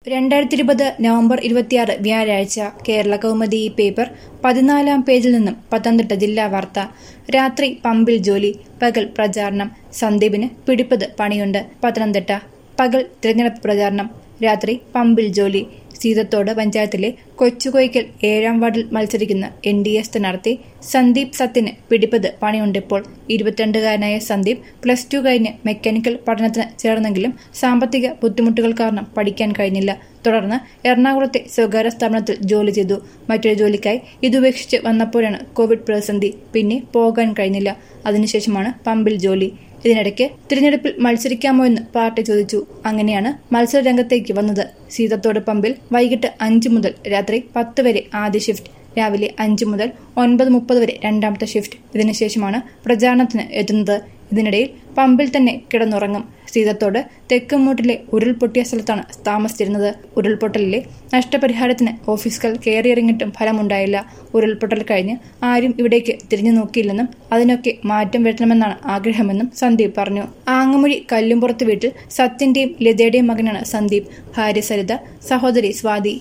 രണ്ടായിരത്തി ഇരുപത് നവംബർ ഇരുപത്തിയാറ് വ്യാഴാഴ്ച കേരള കൗമുദി ഈ പേപ്പർ പതിനാലാം പേജിൽ നിന്നും പത്തനംതിട്ട ജില്ലാ വാർത്ത രാത്രി പമ്പിൽ ജോലി പകൽ പ്രചാരണം സന്ദീപിന് പിടിപ്പത് പണിയുണ്ട് പത്തനംതിട്ട പകൽ തിരഞ്ഞെടുപ്പ് പ്രചാരണം രാത്രി പമ്പിൽ ജോലി സീതത്തോട് പഞ്ചായത്തിലെ കൊച്ചുകോയ്ക്കൽ ഏഴാം വാർഡിൽ മത്സരിക്കുന്ന എൻ ഡി എ സ്ഥാനാർത്ഥി സന്ദീപ് സത്തിന് പിടിപ്പത് പണിയുണ്ടിപ്പോൾ ഇരുപത്തിരണ്ടുകാരനായ സന്ദീപ് പ്ലസ് ടു കഴിഞ്ഞ് മെക്കാനിക്കൽ പഠനത്തിന് ചേർന്നെങ്കിലും സാമ്പത്തിക ബുദ്ധിമുട്ടുകൾ കാരണം പഠിക്കാൻ കഴിഞ്ഞില്ല തുടർന്ന് എറണാകുളത്തെ സ്വകാര്യ സ്ഥാപനത്തിൽ ജോലി ചെയ്തു മറ്റൊരു ജോലിക്കായി ഇതുപേക്ഷിച്ച് വന്നപ്പോഴാണ് കോവിഡ് പ്രതിസന്ധി പിന്നെ പോകാൻ കഴിഞ്ഞില്ല അതിനുശേഷമാണ് പമ്പിൽ ജോലി ഇതിനിടയ്ക്ക് തിരഞ്ഞെടുപ്പിൽ മത്സരിക്കാമോ എന്ന് പാർട്ടി ചോദിച്ചു അങ്ങനെയാണ് മത്സര രംഗത്തേക്ക് വന്നത് സീതത്തോട് പമ്പിൽ വൈകിട്ട് അഞ്ചു മുതൽ രാത്രി പത്ത് വരെ ആദ്യ ഷിഫ്റ്റ് രാവിലെ അഞ്ചു മുതൽ ഒൻപത് മുപ്പത് വരെ രണ്ടാമത്തെ ഷിഫ്റ്റ് ഇതിനുശേഷമാണ് പ്രചാരണത്തിന് എത്തുന്നത് ഇതിനിടയിൽ പമ്പിൽ തന്നെ കിടന്നുറങ്ങും സീതത്തോട് തെക്കുമൂട്ടിലെ ഉരുൾപൊട്ടിയ സ്ഥലത്താണ് താമസിച്ചിരുന്നത് ഉരുൾപൊട്ടലിലെ നഷ്ടപരിഹാരത്തിന് ഓഫീസുകൾ കയറിയിറങ്ങിയിട്ടും ഫലമുണ്ടായില്ല ഉരുൾപൊട്ടൽ കഴിഞ്ഞ് ആരും ഇവിടേക്ക് തിരിഞ്ഞു നോക്കിയില്ലെന്നും അതിനൊക്കെ മാറ്റം വരുത്തണമെന്നാണ് ആഗ്രഹമെന്നും സന്ദീപ് പറഞ്ഞു ആങ്ങമൊഴി കല്ലുംപുറത്ത് വീട്ടിൽ സത്യന്റെയും ലതയുടെയും മകനാണ് സന്ദീപ് ഭാര്യ സരിത സഹോദരി സ്വാതി